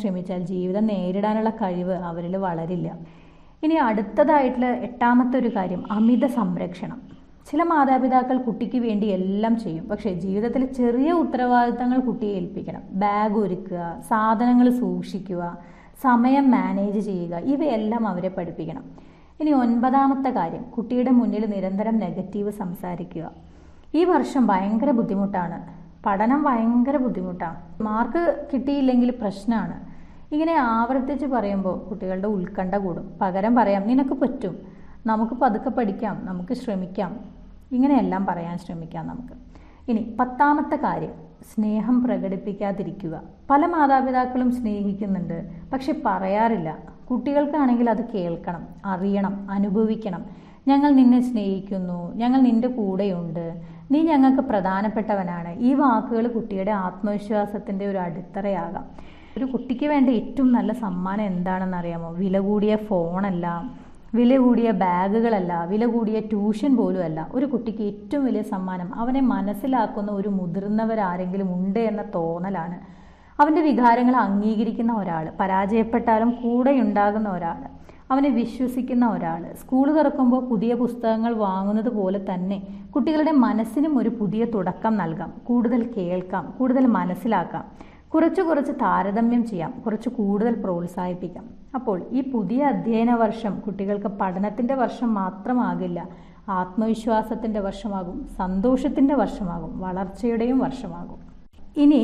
ശ്രമിച്ചാൽ ജീവിതം നേരിടാനുള്ള കഴിവ് അവരിൽ വളരില്ല ഇനി അടുത്തതായിട്ടുള്ള എട്ടാമത്തെ ഒരു കാര്യം അമിത സംരക്ഷണം ചില മാതാപിതാക്കൾ കുട്ടിക്ക് വേണ്ടി എല്ലാം ചെയ്യും പക്ഷേ ജീവിതത്തിൽ ചെറിയ ഉത്തരവാദിത്തങ്ങൾ കുട്ടിയെ ഏൽപ്പിക്കണം ബാഗ് ഒരുക്കുക സാധനങ്ങൾ സൂക്ഷിക്കുക സമയം മാനേജ് ചെയ്യുക ഇവയെല്ലാം അവരെ പഠിപ്പിക്കണം ഇനി ഒൻപതാമത്തെ കാര്യം കുട്ടിയുടെ മുന്നിൽ നിരന്തരം നെഗറ്റീവ് സംസാരിക്കുക ഈ വർഷം ഭയങ്കര ബുദ്ധിമുട്ടാണ് പഠനം ഭയങ്കര ബുദ്ധിമുട്ടാണ് മാർക്ക് കിട്ടിയില്ലെങ്കിൽ പ്രശ്നമാണ് ഇങ്ങനെ ആവർത്തിച്ച് പറയുമ്പോൾ കുട്ടികളുടെ ഉത്കണ്ഠ കൂടും പകരം പറയാം നിനക്ക് പറ്റും നമുക്ക് പതുക്കെ പഠിക്കാം നമുക്ക് ശ്രമിക്കാം ഇങ്ങനെയെല്ലാം പറയാൻ ശ്രമിക്കാം നമുക്ക് ഇനി പത്താമത്തെ കാര്യം സ്നേഹം പ്രകടിപ്പിക്കാതിരിക്കുക പല മാതാപിതാക്കളും സ്നേഹിക്കുന്നുണ്ട് പക്ഷെ പറയാറില്ല കുട്ടികൾക്കാണെങ്കിൽ അത് കേൾക്കണം അറിയണം അനുഭവിക്കണം ഞങ്ങൾ നിന്നെ സ്നേഹിക്കുന്നു ഞങ്ങൾ നിന്റെ കൂടെയുണ്ട് നീ ഞങ്ങൾക്ക് പ്രധാനപ്പെട്ടവനാണ് ഈ വാക്കുകൾ കുട്ടിയുടെ ആത്മവിശ്വാസത്തിൻ്റെ ഒരു അടിത്തറയാകാം ഒരു കുട്ടിക്ക് വേണ്ട ഏറ്റവും നല്ല സമ്മാനം എന്താണെന്ന് അറിയാമോ വില കൂടിയ ഫോണല്ല വില കൂടിയ ബാഗുകളല്ല വില കൂടിയ ട്യൂഷൻ പോലും അല്ല ഒരു കുട്ടിക്ക് ഏറ്റവും വലിയ സമ്മാനം അവനെ മനസ്സിലാക്കുന്ന ഒരു മുതിർന്നവരാരെങ്കിലും ഉണ്ട് എന്ന തോന്നലാണ് അവൻ്റെ വികാരങ്ങൾ അംഗീകരിക്കുന്ന ഒരാൾ പരാജയപ്പെട്ടാലും കൂടെയുണ്ടാകുന്ന ഒരാൾ അവനെ വിശ്വസിക്കുന്ന ഒരാൾ സ്കൂൾ തുറക്കുമ്പോൾ പുതിയ പുസ്തകങ്ങൾ വാങ്ങുന്നത് പോലെ തന്നെ കുട്ടികളുടെ മനസ്സിനും ഒരു പുതിയ തുടക്കം നൽകാം കൂടുതൽ കേൾക്കാം കൂടുതൽ മനസ്സിലാക്കാം കുറച്ച് കുറച്ച് താരതമ്യം ചെയ്യാം കുറച്ച് കൂടുതൽ പ്രോത്സാഹിപ്പിക്കാം അപ്പോൾ ഈ പുതിയ അധ്യയന വർഷം കുട്ടികൾക്ക് പഠനത്തിൻ്റെ വർഷം മാത്രമാകില്ല ആത്മവിശ്വാസത്തിൻ്റെ വർഷമാകും സന്തോഷത്തിൻ്റെ വർഷമാകും വളർച്ചയുടെയും വർഷമാകും ഇനി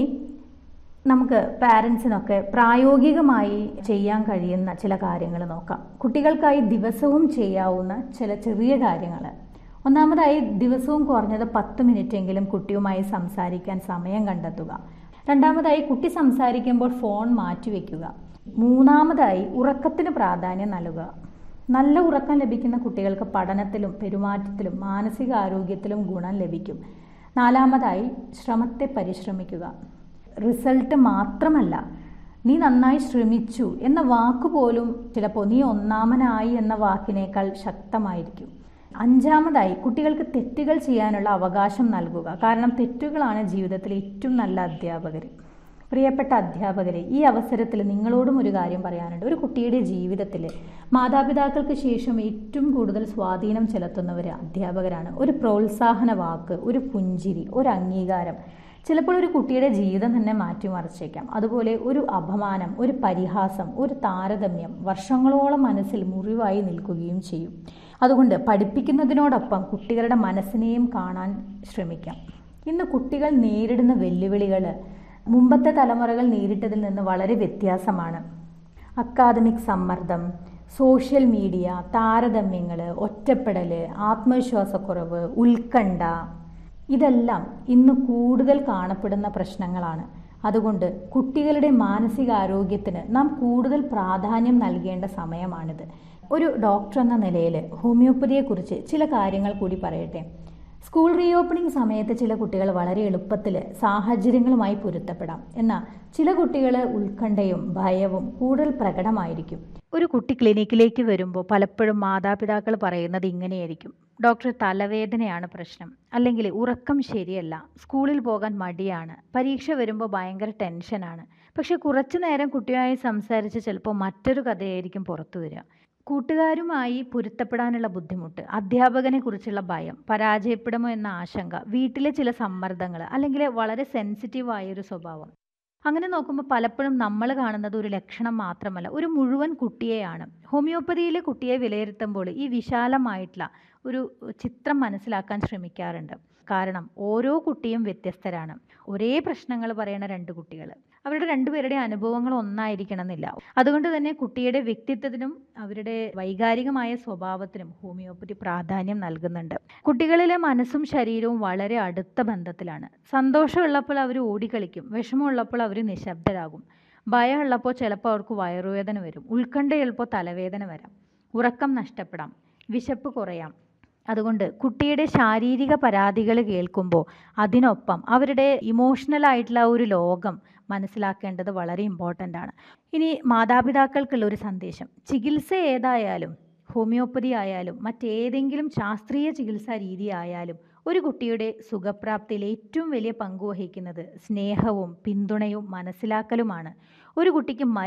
നമുക്ക് പാരൻസിനൊക്കെ പ്രായോഗികമായി ചെയ്യാൻ കഴിയുന്ന ചില കാര്യങ്ങൾ നോക്കാം കുട്ടികൾക്കായി ദിവസവും ചെയ്യാവുന്ന ചില ചെറിയ കാര്യങ്ങൾ ഒന്നാമതായി ദിവസവും കുറഞ്ഞത് പത്ത് മിനിറ്റെങ്കിലും കുട്ടിയുമായി സംസാരിക്കാൻ സമയം കണ്ടെത്തുക രണ്ടാമതായി കുട്ടി സംസാരിക്കുമ്പോൾ ഫോൺ മാറ്റിവെക്കുക മൂന്നാമതായി ഉറക്കത്തിന് പ്രാധാന്യം നൽകുക നല്ല ഉറക്കം ലഭിക്കുന്ന കുട്ടികൾക്ക് പഠനത്തിലും പെരുമാറ്റത്തിലും മാനസികാരോഗ്യത്തിലും ഗുണം ലഭിക്കും നാലാമതായി ശ്രമത്തെ പരിശ്രമിക്കുക റിസൾട്ട് മാത്രമല്ല നീ നന്നായി ശ്രമിച്ചു എന്ന വാക്ക് പോലും ചിലപ്പോൾ നീ ഒന്നാമനായി എന്ന വാക്കിനേക്കാൾ ശക്തമായിരിക്കും അഞ്ചാമതായി കുട്ടികൾക്ക് തെറ്റുകൾ ചെയ്യാനുള്ള അവകാശം നൽകുക കാരണം തെറ്റുകളാണ് ജീവിതത്തിലെ ഏറ്റവും നല്ല അധ്യാപകർ പ്രിയപ്പെട്ട അധ്യാപകരെ ഈ അവസരത്തിൽ നിങ്ങളോടും ഒരു കാര്യം പറയാനുണ്ട് ഒരു കുട്ടിയുടെ ജീവിതത്തിൽ മാതാപിതാക്കൾക്ക് ശേഷം ഏറ്റവും കൂടുതൽ സ്വാധീനം ചെലുത്തുന്നവർ അധ്യാപകരാണ് ഒരു പ്രോത്സാഹന വാക്ക് ഒരു പുഞ്ചിരി ഒരു അംഗീകാരം ചിലപ്പോൾ ഒരു കുട്ടിയുടെ ജീവിതം തന്നെ മാറ്റിമറിച്ചേക്കാം അതുപോലെ ഒരു അപമാനം ഒരു പരിഹാസം ഒരു താരതമ്യം വർഷങ്ങളോളം മനസ്സിൽ മുറിവായി നിൽക്കുകയും ചെയ്യും അതുകൊണ്ട് പഠിപ്പിക്കുന്നതിനോടൊപ്പം കുട്ടികളുടെ മനസ്സിനെയും കാണാൻ ശ്രമിക്കാം ഇന്ന് കുട്ടികൾ നേരിടുന്ന വെല്ലുവിളികൾ മുമ്പത്തെ തലമുറകൾ നേരിട്ടതിൽ നിന്ന് വളരെ വ്യത്യാസമാണ് അക്കാദമിക് സമ്മർദ്ദം സോഷ്യൽ മീഡിയ താരതമ്യങ്ങൾ ഒറ്റപ്പെടൽ ആത്മവിശ്വാസക്കുറവ് ഉത്കണ്ഠ ഇതെല്ലാം ഇന്ന് കൂടുതൽ കാണപ്പെടുന്ന പ്രശ്നങ്ങളാണ് അതുകൊണ്ട് കുട്ടികളുടെ മാനസികാരോഗ്യത്തിന് നാം കൂടുതൽ പ്രാധാന്യം നൽകേണ്ട സമയമാണിത് ഒരു ഡോക്ടർ എന്ന നിലയിൽ ഹോമിയോപ്പതിയെക്കുറിച്ച് ചില കാര്യങ്ങൾ കൂടി പറയട്ടെ സ്കൂൾ റീഓപ്പണിംഗ് സമയത്ത് ചില കുട്ടികൾ വളരെ എളുപ്പത്തിൽ സാഹചര്യങ്ങളുമായി പൊരുത്തപ്പെടാം എന്നാൽ ചില കുട്ടികൾ ഉത്കണ്ഠയും ഭയവും കൂടുതൽ പ്രകടമായിരിക്കും ഒരു കുട്ടി ക്ലിനിക്കിലേക്ക് വരുമ്പോൾ പലപ്പോഴും മാതാപിതാക്കൾ പറയുന്നത് ഇങ്ങനെയായിരിക്കും ഡോക്ടർ തലവേദനയാണ് പ്രശ്നം അല്ലെങ്കിൽ ഉറക്കം ശരിയല്ല സ്കൂളിൽ പോകാൻ മടിയാണ് പരീക്ഷ വരുമ്പോൾ ഭയങ്കര ടെൻഷനാണ് പക്ഷെ കുറച്ചു നേരം കുട്ടിയുമായി സംസാരിച്ച് ചിലപ്പോൾ മറ്റൊരു കഥയായിരിക്കും പുറത്തു വരിക കൂട്ടുകാരുമായി പൊരുത്തപ്പെടാനുള്ള ബുദ്ധിമുട്ട് അധ്യാപകനെ കുറിച്ചുള്ള ഭയം പരാജയപ്പെടുമോ എന്ന ആശങ്ക വീട്ടിലെ ചില സമ്മർദ്ദങ്ങൾ അല്ലെങ്കിൽ വളരെ സെൻസിറ്റീവായ ഒരു സ്വഭാവം അങ്ങനെ നോക്കുമ്പോൾ പലപ്പോഴും നമ്മൾ കാണുന്നത് ഒരു ലക്ഷണം മാത്രമല്ല ഒരു മുഴുവൻ കുട്ടിയെയാണ് ഹോമിയോപ്പതിയിലെ കുട്ടിയെ വിലയിരുത്തുമ്പോൾ ഈ വിശാലമായിട്ടുള്ള ഒരു ചിത്രം മനസ്സിലാക്കാൻ ശ്രമിക്കാറുണ്ട് കാരണം ഓരോ കുട്ടിയും വ്യത്യസ്തരാണ് ഒരേ പ്രശ്നങ്ങൾ പറയുന്ന രണ്ട് കുട്ടികൾ അവരുടെ രണ്ടുപേരുടെ അനുഭവങ്ങൾ ഒന്നായിരിക്കണം എന്നില്ല അതുകൊണ്ട് തന്നെ കുട്ടിയുടെ വ്യക്തിത്വത്തിനും അവരുടെ വൈകാരികമായ സ്വഭാവത്തിനും ഹോമിയോപ്പതി പ്രാധാന്യം നൽകുന്നുണ്ട് കുട്ടികളിലെ മനസ്സും ശരീരവും വളരെ അടുത്ത ബന്ധത്തിലാണ് സന്തോഷമുള്ളപ്പോൾ അവർ ഓടിക്കളിക്കും വിഷമമുള്ളപ്പോൾ അവർ നിശബ്ദരാകും ഭയമുള്ളപ്പോൾ ചിലപ്പോൾ അവർക്ക് വയറുവേദന വരും ഉത്കണ്ഠ ചിലപ്പോൾ തലവേദന വരാം ഉറക്കം നഷ്ടപ്പെടാം വിശപ്പ് കുറയാം അതുകൊണ്ട് കുട്ടിയുടെ ശാരീരിക പരാതികൾ കേൾക്കുമ്പോൾ അതിനൊപ്പം അവരുടെ ഇമോഷണൽ ആയിട്ടുള്ള ഒരു ലോകം മനസ്സിലാക്കേണ്ടത് വളരെ ഇമ്പോർട്ടൻ്റ് ആണ് ഇനി മാതാപിതാക്കൾക്കുള്ള ഒരു സന്ദേശം ചികിത്സ ഏതായാലും ഹോമിയോപ്പതി ആയാലും മറ്റേതെങ്കിലും ശാസ്ത്രീയ ചികിത്സാ രീതി ആയാലും ഒരു കുട്ടിയുടെ സുഖപ്രാപ്തിയിൽ ഏറ്റവും വലിയ പങ്ക് വഹിക്കുന്നത് സ്നേഹവും പിന്തുണയും മനസ്സിലാക്കലുമാണ് ഒരു കുട്ടിക്ക്